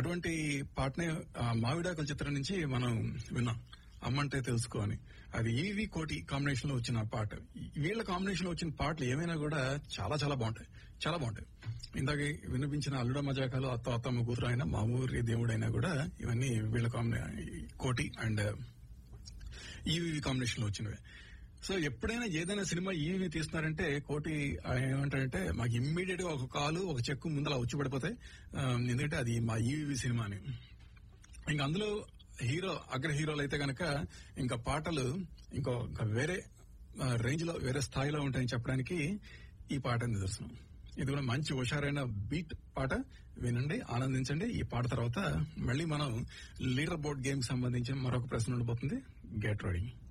అటువంటి పాటనే ఆ, మావిడాకుల చిత్రం నుంచి మనం విన్నాం అమ్మంటే తెలుసుకో అని అది ఈవి కోటి కాంబినేషన్ లో వచ్చిన పాట వీళ్ళ కాంబినేషన్ లో వచ్చిన పాటలు ఏమైనా కూడా చాలా చాలా బాగుంటాయి చాలా బాగుంటాయి ఇందాక వినిపించిన అల్లుడ మజాకాలు అత్త అత్తమ్మ కూతురు అయినా మా ఊరి దేవుడైనా కూడా ఇవన్నీ వీళ్ళ కాంబినే కోటి అండ్ ఈవీవి కాంబినేషన్ లో వచ్చినవి సో ఎప్పుడైనా ఏదైనా సినిమా ఈవీ తీస్తున్నారంటే కోటి ఆయన ఏమంటారంటే మాకు ఇమ్మీడియట్ గా ఒక కాలు ఒక చెక్కు ముందర వచ్చి పడిపోతాయి ఆ, ఎందుకంటే అది మా ఈవీవి సినిమా అని ఇంకా అందులో హీరో అగ్ర హీరోలు అయితే గనక ఇంకా పాటలు ఇంకో ఇంకా వేరే రేంజ్ లో వేరే స్థాయిలో ఉంటాయని చెప్పడానికి ఈ పాట నిదర్శనం ఇది కూడా మంచి హుషారైన బీట్ పాట వినండి ఆనందించండి ఈ పాట తర్వాత మళ్ళీ మనం లీడర్ బోర్డ్ గేమ్ సంబంధించిన మరొక ప్రశ్న ఉండబోతుంది గెట్ రెడీ